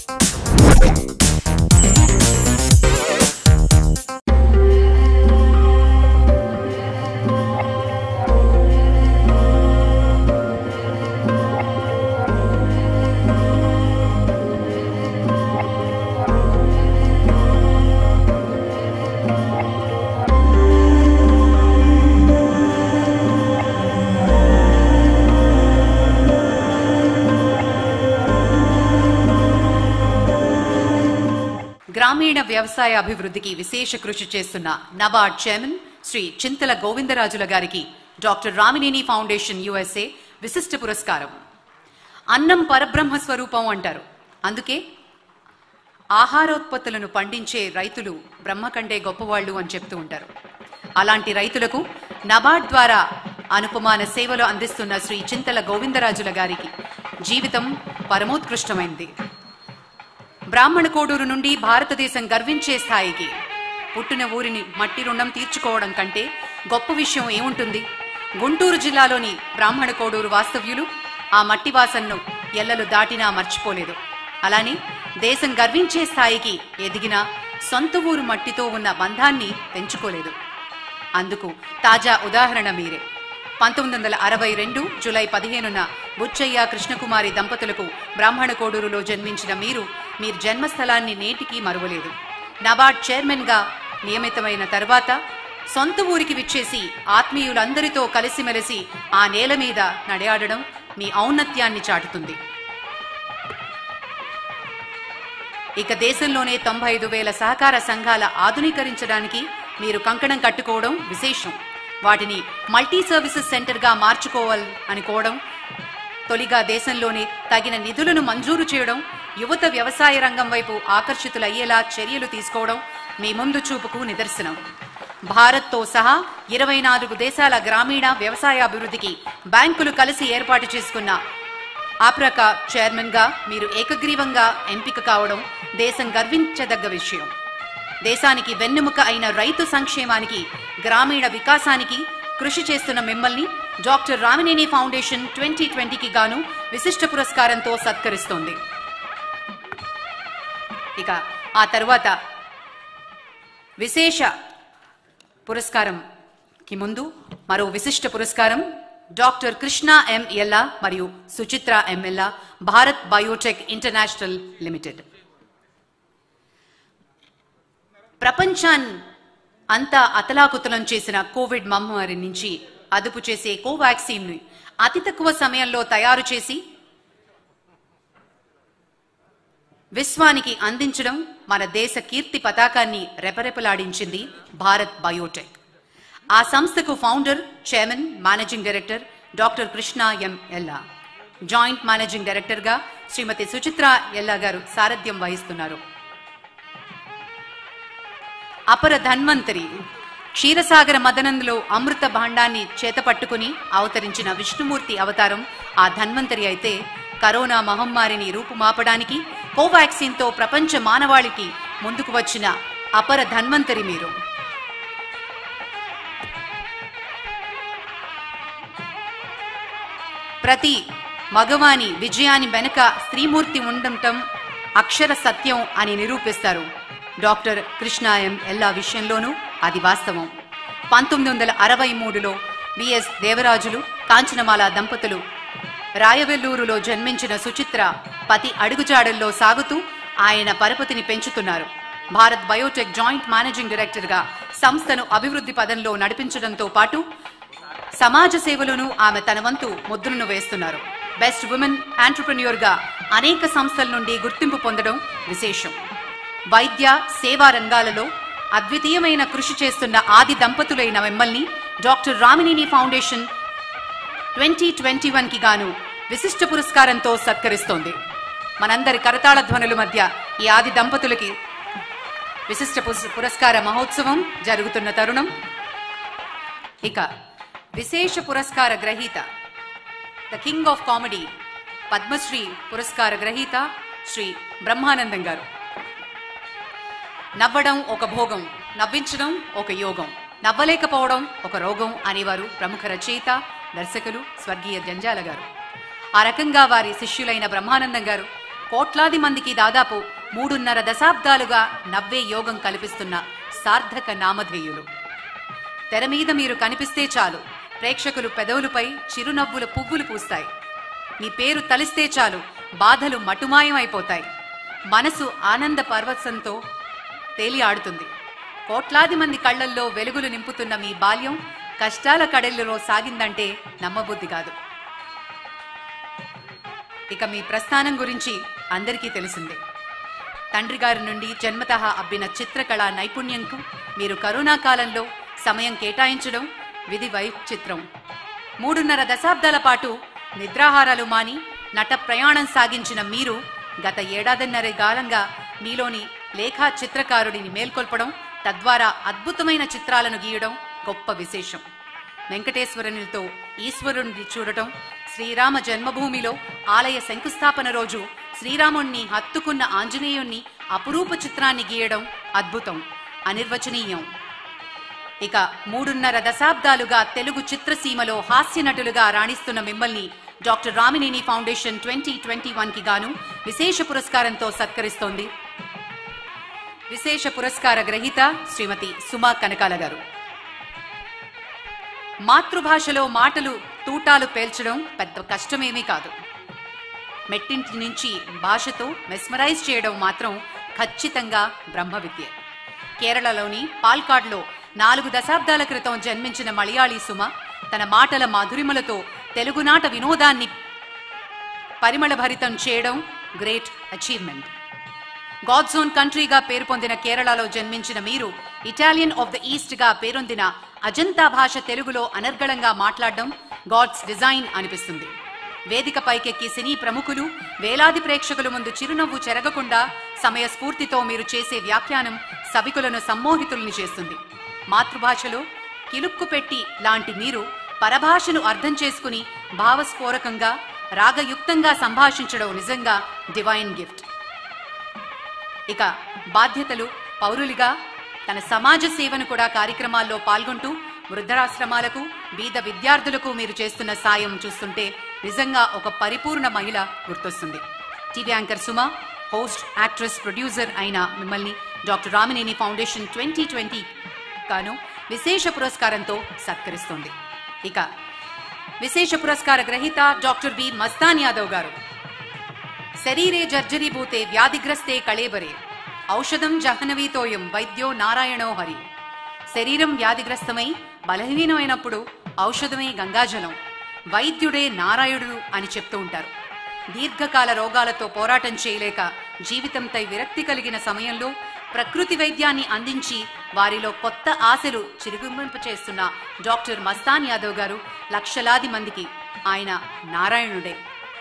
గ్రామీణ వ్యవసాయ అభివృద్ధికి విశేష కృషి చేస్తున్న నబార్డ్ చైర్మన్ శ్రీ చింతల గోవిందరాజుల గారికి డాక్టర్ రామినేని ఫౌండేషన్ యుఎస్ఏ విశిష్ట పురస్కారం అన్నం పరబ్రహ్మ స్వరూపం అంటారు అందుకే ఆహారోత్పత్తులను పండించే రైతులు బ్రహ్మ కంటే గొప్పవాళ్ళు అని చెప్తూ ఉంటారు అలాంటి రైతులకు నబార్డ్ ద్వారా అనుపమాన సేవలు అందిస్తున్న శ్రీ చింతల గోవిందరాజుల గారికి జీవితం పరమోత్కృష్టమైంది బ్రాహ్మణ కోడూరు నుండి భారతదేశం గర్వించే స్థాయికి పుట్టిన ఊరిని మట్టి రుణం తీర్చుకోవడం కంటే గొప్ప విషయం ఏముంటుంది గుంటూరు జిల్లాలోని బ్రాహ్మణ కోడూరు వాస్తవ్యులు ఆ మట్టి వాసనను ఎల్లలు దాటినా మర్చిపోలేదు అలానే దేశం గర్వించే స్థాయికి ఎదిగిన సొంత ఊరు మట్టితో ఉన్న బంధాన్ని పెంచుకోలేదు అందుకు తాజా ఉదాహరణ మీరే పంతొమ్మిది వందల అరవై రెండు జులై పదిహేనున బుచ్చయ్య కృష్ణకుమారి దంపతులకు బ్రాహ్మణ కోడూరులో జన్మించిన మీరు మీ జన్మస్థలాన్ని నేటికి మరువలేదు నబార్డ్ చైర్మన్ గా నియమితమైన తర్వాత సొంత ఊరికి విచ్చేసి ఆత్మీయులందరితో కలిసిమెలిసి ఆ నేల మీద నడయాడడం మీ ఔన్నత్యాన్ని చాటుతుంది ఇక దేశంలోనే తొంభై ఐదు వేల సహకార సంఘాల ఆధునీకరించడానికి మీరు కంకణం కట్టుకోవడం విశేషం వాటిని మల్టీ సర్వీసెస్ సెంటర్గా మార్చుకోవాలి అనుకోవడం తొలిగా దేశంలోనే తగిన నిధులను మంజూరు చేయడం యువత వ్యవసాయ రంగం వైపు ఆకర్షితులయ్యేలా చర్యలు తీసుకోవడం మీ ముందు చూపుకు నిదర్శనం భారత్తో సహా ఇరవై నాలుగు దేశాల గ్రామీణ వ్యవసాయ అభివృద్ధికి బ్యాంకులు కలిసి ఏర్పాటు చేసుకున్న ఆప్రక చైర్మన్ గా మీరు ఏకగ్రీవంగా ఎంపిక కావడం దేశం గర్వించదగ్గ విషయం దేశానికి వెన్నెముక అయిన రైతు సంక్షేమానికి గ్రామీణ వికాసానికి కృషి చేస్తున్న మిమ్మల్ని డాక్టర్ రామినేని ఫౌండేషన్ ట్వంటీ ట్వంటీకి గాను విశిష్ట పురస్కారంతో సత్కరిస్తోంది ఇక ఆ తరువాత విశేష పురస్కారం కి ముందు మరో విశిష్ట పురస్కారం డాక్టర్ కృష్ణ ఎం ఎల్లా మరియు Suchitra M Ella Bharat biotech international limited ప్రపంచాన్ అంతా అతలాకుతలం చేసిన కోవిడ్ మహమ్మారి నుంచి అదుపు చేసే కోవాక్సిన్ ని అతి తక్కువ సమయంలో తయారు చేసి విశ్వానికి అందించడం మన దేశ కీర్తి పతాకాన్ని రెపరెపలాడించింది భారత్ బయోటెక్ ఆ సంస్థకు founder chairman managing director doctor Krishna M Ella joint managing డైరెక్టర్గా శ్రీమతి సుచిత్ర ఎల్లా గారు సారథ్యం వహిస్తున్నారు అపర ధన్వంతరి క్షీరసాగర మదనంలో అమృత భాండాన్ని చేతపట్టుకుని అవతరించిన విష్ణుమూర్తి అవతారం ఆ ధన్వంతరి అయితే కరోనా మహమ్మారిని రూపుమాపడానికి కోవాక్సిన్ తో ప్రపంచ మానవాళికి ముందుకు వచ్చిన అపర ధన్వంతరి మీరు ప్రతి మగవాని విజయాన్ని వెనుక స్త్రీమూర్తి ఉండటం అక్షర సత్యం అని నిరూపిస్తారు డాక్టర్ కృష్ణ ఎం ఎల్లా విషయంలోనూ అది వాస్తవం పంతొమ్మిది వందల అరవై మూడులో విఎస్ దేవరాజులు కాంచనమాల దంపతులు రాయవెల్లూరులో జన్మించిన సుచిత్ర పతి అడుగుజాడల్లో సాగుతూ ఆయన పరపతిని పెంచుతున్నారు భారత్ బయోటెక్ జాయింట్ మేనేజింగ్ డైరెక్టర్గా సంస్థను అభివృద్ధి పదంలో నడిపించడంతో పాటు సమాజ సేవలోనూ ఆమె తన వంతు ముద్రను వేస్తున్నారు బెస్ట్ ఉమెన్ ఆంటర్ప్రెన్యూర్ గా అనేక సంస్థల నుండి గుర్తింపు పొందడం విశేషం వైద్య సేవా రంగాలలో అద్వితీయమైన కృషి చేస్తున్న ఆది దంపతులైన మిమ్మల్ని doctor Ramineni foundation twenty twenty one కి గాను విశిష్ట పురస్కారంతో సత్కరిస్తోంది మనందరి కరతాళ ధ్వనుల మధ్య ఈ ఆది దంపతులకి విశిష్ట పురస్- పురస్కార మహోత్సవం జరుగుతున్న తరుణం ఇక విశేష పురస్కార గ్రహీత the king of comedy Padmashri పురస్కార గ్రహీత శ్రీ బ్రహ్మానందం గారు నవ్వడం ఒక భోగం నవ్వించడం ఒక యోగం నవ్వలేకపోవడం ఒక రోగం అనేవారు ప్రముఖ రచయిత దర్శకులు స్వర్గీయ జంజాల గారు ఆ రకంగా వారి శిష్యులైన బ్రహ్మానందం గారు కోట్లాది మందికి దాదాపు మూడున్నర దశాబ్దాలుగా నవ్వే యోగం కల్పిస్తున్న సార్థక నామధేయులు తెర మీద మీరు కనిపిస్తే చాలు ప్రేక్షకులు పెదవులపై చిరునవ్వుల పువ్వులు పూస్తాయి మీ పేరు తలిస్తే చాలు బాధలు మటుమాయమైపోతాయి మనసు ఆనంద పర్వతంతో తేలి ఆడుతుంది కోట్లాది మంది కళ్ళల్లో వెలుగులు నింపుతున్న మీ బాల్యం కష్టాల కడలిలో సాగిందంటే నమ్మబుద్ధి కాదు ఇక మీ ప్రస్థానం గురించి అందరికీ తెలిసిందే తండ్రి గారి నుండి జన్మతః అబ్బిన చిత్రకళ నైపుణ్యంకు మీరు కరోనా కాలంలో సమయం కేటాయించడం విధి వైచిత్రం మూడున్నర దశాబ్దాల పాటు నిద్రాహారాలు మాని నట ప్రయాణం సాగించిన మీరు గత ఏడాదిన్నర కాలంగా మీలోని లేఖా చిత్రకారుడిని మేల్కొల్పడం తద్వారా అద్భుతమైన చిత్రాలను గీయడం గొప్ప విశేషం వెంకటేశ్వరునితో ఈశ్వరుణ్ణి చూడటం శ్రీరామ జన్మభూమిలో ఆలయ శంకుస్థాపన రోజు శ్రీరాముణ్ణి హత్తుకున్న ఆంజనేయుణ్ణి అపురూప చిత్రాన్ని గీయడం అద్భుతం అనిర్వచనీయం ఇక మూడున్నర దశాబ్దాలుగా తెలుగు చిత్రసీమలో హాస్య నటులుగా రాణిస్తున్న మిమ్మల్ని doctor Ramineni foundation twenty twenty one కి గాను విశేష పురస్కారంతో సత్కరిస్తోంది విశేష పురస్కార గ్రహీత శ్రీమతి సుమా కనకాల గారు మాతృభాషలో మాటలు తూటాలు పేల్చడం పెద్ద కష్టమేమీ కాదు మెట్టింటి నుంచి భాషతో మెస్మరైజ్ చేయడం మాత్రం ఖచ్చితంగా బ్రహ్మ విద్య కేరళలోని పాల్కాడ్లో నాలుగు దశాబ్దాల క్రితం జన్మించిన మలయాళీ సుమ తన మాటల మాధురిమలతో తెలుగునాట వినోదాన్ని పరిమళభరితం చేయడం గ్రేట్ అచీవ్మెంట్ గాడ్జోన్ కంట్రీగా పేరు పొందిన కేరళలో జన్మించిన మీరు ఇటాలియన్ ఆఫ్ ద ఈస్ట్ గా పేరొందిన అజంతా భాష తెలుగులో అనర్గళంగా మాట్లాడడం గాడ్స్ డిజైన్ అనిపిస్తుంది వేదిక పైకెక్కి సినీ ప్రముఖులు వేలాది ప్రేక్షకుల ముందు చిరునవ్వు చెరగకుండా సమయస్ఫూర్తితో మీరు చేసే వ్యాఖ్యానం సభికులను సమ్మోహితుల్ని చేస్తుంది మాతృభాషలో కిలుక్కు పెట్టి లాంటి మీరు పరభాషను అర్థం చేసుకుని భావస్ఫోరకంగా రాగయుక్తంగా సంభాషించడం నిజంగా డివైన్ గిఫ్ట్ ఇక బాధ్యతలు పౌరులుగా తన సమాజ సేవను కూడా కార్యక్రమాల్లో పాల్గొంటూ వృద్ధాశ్రమాలకు బీద విద్యార్థులకు మీరు చేస్తున్న సాయం చూస్తుంటే నిజంగా ఒక పరిపూర్ణ మహిళ గుర్తొస్తుంది TV anchor Suma host actress producer అయిన మిమ్మల్ని doctor Ramineni foundation twenty twenty గాను విశేష పురస్కారంతో సత్కరిస్తోంది ఇక విశేష పురస్కార గ్రహీత డాక్టర్ బి మస్తాన్ యాదవ్ గారు శరీరే జర్జరీభూతే వ్యాధిగ్రస్తే కళేబరే ఔషధం జహ్నవీతోయం వైద్యో నారాయణో హరి శరీరం వ్యాధిగ్రస్తమై బలహీనమైనప్పుడు ఔషధమే గంగాజలం వైద్యుడే నారాయణుడు అని చెప్తూ ఉంటారు దీర్ఘకాల రోగాలతో పోరాటం చేయలేక జీవితంపై విరక్తి కలిగిన సమయంలో ప్రకృతి వైద్యాన్ని అందించి వారిలో కొత్త ఆశలు చిరుగుమింపచేస్తున్న డాక్టర్ మస్తాన్ యాదవ్ గారు లక్షలాది మందికి ఆయన నారాయణుడే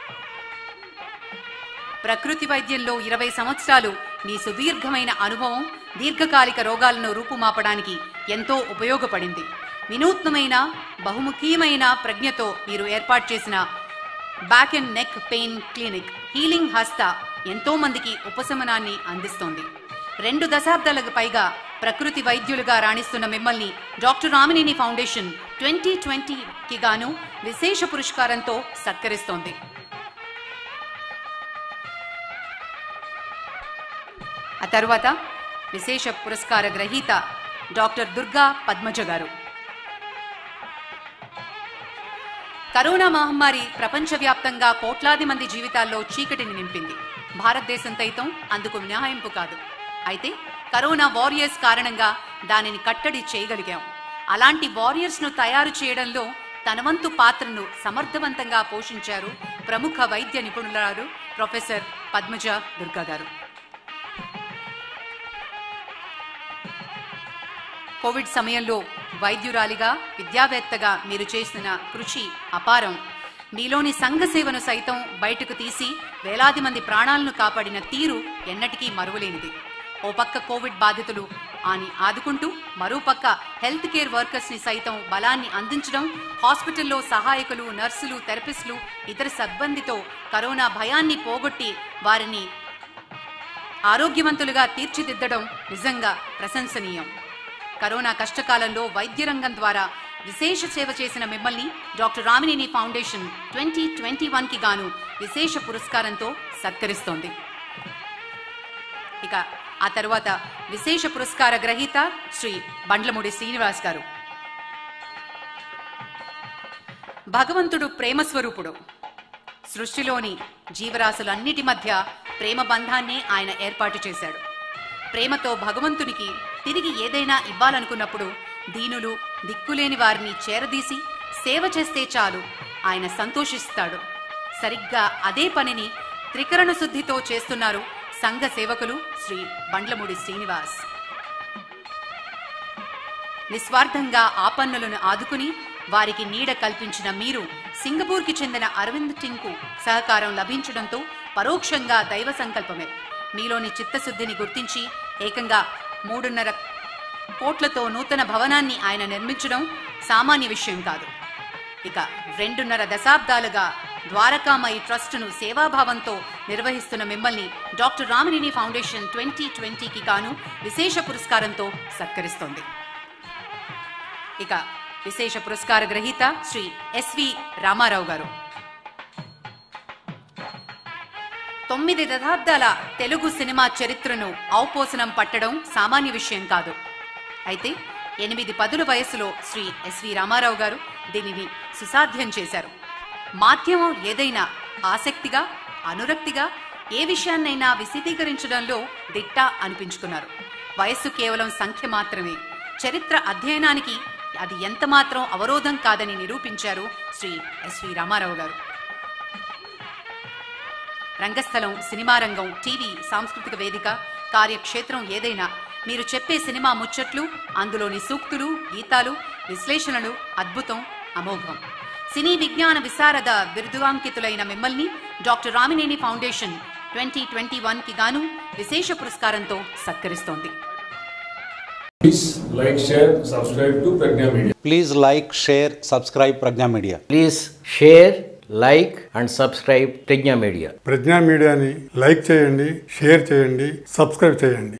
ప్రకృతి వైద్యంలో ఇరవై సంవత్సరాలు మీ సుదీర్ఘమైన అనుభవం దీర్ఘకాలిక రోగాలను రూపుమాపడానికి ఎంతో ఉపయోగపడింది వినూత్నమైన బహుముఖీయమైన ప్రజ్ఞతో మీరు ఏర్పాటు చేసిన back and neck pain clinic healing హస్త ఎంతో మందికి ఉపశమనాన్ని అందిస్తోంది రెండు దశాబ్దాలకు పైగా ప్రకృతి వైద్యులుగా రాణిస్తున్న మిమ్మల్ని డాక్టర్ రామినేని ఫౌండేషన్ ట్వంటీ ట్వంటీకి గాను విశేష పురస్కారంతో సత్కరిస్తోంది ఆ తర్వాత విశేష పురస్కార గ్రహీత డాక్టర్ దుర్గా పద్మజ గారు కరోనా మహమ్మారి ప్రపంచవ్యాప్తంగా కోట్లాది మంది జీవితాల్లో చీకటిని నింపింది భారతదేశం సైతం అందుకు మినహాయింపు కాదు అయితే కరోనా వారియర్స్ కారణంగా దానిని కట్టడి చేయగలిగాం అలాంటి వారియర్స్ ను తయారు చేయడంలో తనవంతు పాత్రను సమర్థవంతంగా పోషించారు ప్రముఖ వైద్య నిపుణురాలు ప్రొఫెసర్ పద్మజ దుర్గా గారు కోవిడ్ సమయంలో వైద్యురాలిగా విద్యావేత్తగా మీరు చేసిన కృషి అపారం మీలోని సంఘ సేవను సైతం బయటకు తీసి వేలాది మంది ప్రాణాలను కాపాడిన తీరు ఎన్నటికీ మరువలేనిది ఓ పక్క కోవిడ్ బాధితులు అని ఆదుకుంటూ మరోపక్క హెల్త్ కేర్ వర్కర్స్ ని సైతం బలాన్ని అందించడం హాస్పిటల్లో సహాయకులు నర్సులు థెరపిస్టులు ఇతర సిబ్బందితో కరోనా భయాన్ని పోగొట్టి వారిని ఆరోగ్యవంతులుగా తీర్చిదిద్దడం నిజంగా ప్రశంసనీయం కరోనా కష్టకాలంలో వైద్య రంగం ద్వారా విశేష సేవ చేసిన మిమ్మల్ని doctor Ramineni foundation twenty twenty one కి గాను విశేష పురస్కారంతో సత్కరిస్తోంది ఇక ఆ తరువాత విశేష పురస్కార గ్రహీత శ్రీ బండ్లమూడి శ్రీనివాస్ గారు భగవంతుడు ప్రేమ స్వరూపుడు సృష్టిలోని జీవరాశులన్నిటి మధ్య ప్రేమ బంధాన్ని ఆయన ఏర్పాటు చేశాడు ప్రేమతో భగవంతునికి తిరిగి ఏదైనా ఇవ్వాలనుకున్నప్పుడు దీనులు దిక్కులేని వారిని చేరదీసి సేవ చేస్తే చాలు ఆయన సంతోషిస్తాడు సరిగ్గా అదే పనిని త్రికరణ శుద్ధితో చేస్తున్నారు సంఘ సేవకులు శ్రీ బండ్లమూడి శ్రీనివాస్ నిస్వార్థంగా ఆపన్నులను ఆదుకుని వారికి నీడ కల్పించిన మీరు సింగపూర్కి చెందిన అరవింద్ టింకు సహకారం లభించడంతో పరోక్షంగా దైవ సంకల్పమే మీలోని చిత్తశుద్ధిని గుర్తించి ఏకంగా మూడున్నర కోట్లతో నూతన భవనాన్ని ఆయన నిర్మించడం సామాన్య విషయం కాదు ఇక రెండున్నర దశాబ్దాలుగా ద్వారకామయి ట్రస్టును సేవాభావంతో నిర్వహిస్తున్న మిమ్మల్ని డాక్టర్ రామినేని ఫౌండేషన్ ట్వంటీ ట్వంటీకి గాను విశేష పురస్కారంతో సత్కరిస్తోంది ఇక విశేష పురస్కార గ్రహీత శ్రీ ఎస్వి రామారావు గారు తొమ్మిది దశాబ్దాల తెలుగు సినిమా చరిత్రను ఔపోసనం పట్టడం సామాన్య విషయం కాదు అయితే ఎనిమిది పదుల వయసులో శ్రీ ఎస్వి రామారావు గారు దీనిని సుసాధ్యం చేశారు మాధ్యమం ఏదైనా ఆసక్తిగా అనురక్తిగా ఏ విషయాన్నైనా విశదీకరించడంలో దిట్ట అనిపించుకున్నారు వయస్సు కేవలం సంఖ్య మాత్రమే చరిత్ర అధ్యయనానికి అది ఎంతమాత్రం అవరోధం కాదని నిరూపించారు శ్రీ ఎస్వి రామారావు గారు రంగస్థలం సినిమా రంగం టీవీ సాంస్కృతిక వేదిక కార్యక్షేత్రం ఏదైనా మీరు చెప్పే సినిమా ముచ్చట్లు అందులోని సూక్తులు గీతాలు విశ్లేషణలు అద్భుతం అమోఘం సినీ విజ్ఞాన విశారద బిరుదువాంకితులైన మిమ్మల్ని doctor Ramineni foundation twenty twenty one కి గాను విశేష పురస్కారంతో సత్కరిస్తోంది Please like, share, subscribe to Pragna Media. Please like, share, subscribe Pragna Media. Please share, like and subscribe Pragna Media. ప్రజ్ఞా మీడియాని లైక్ చేయండి షేర్ చేయండి సబ్స్క్రైబ్ చేయండి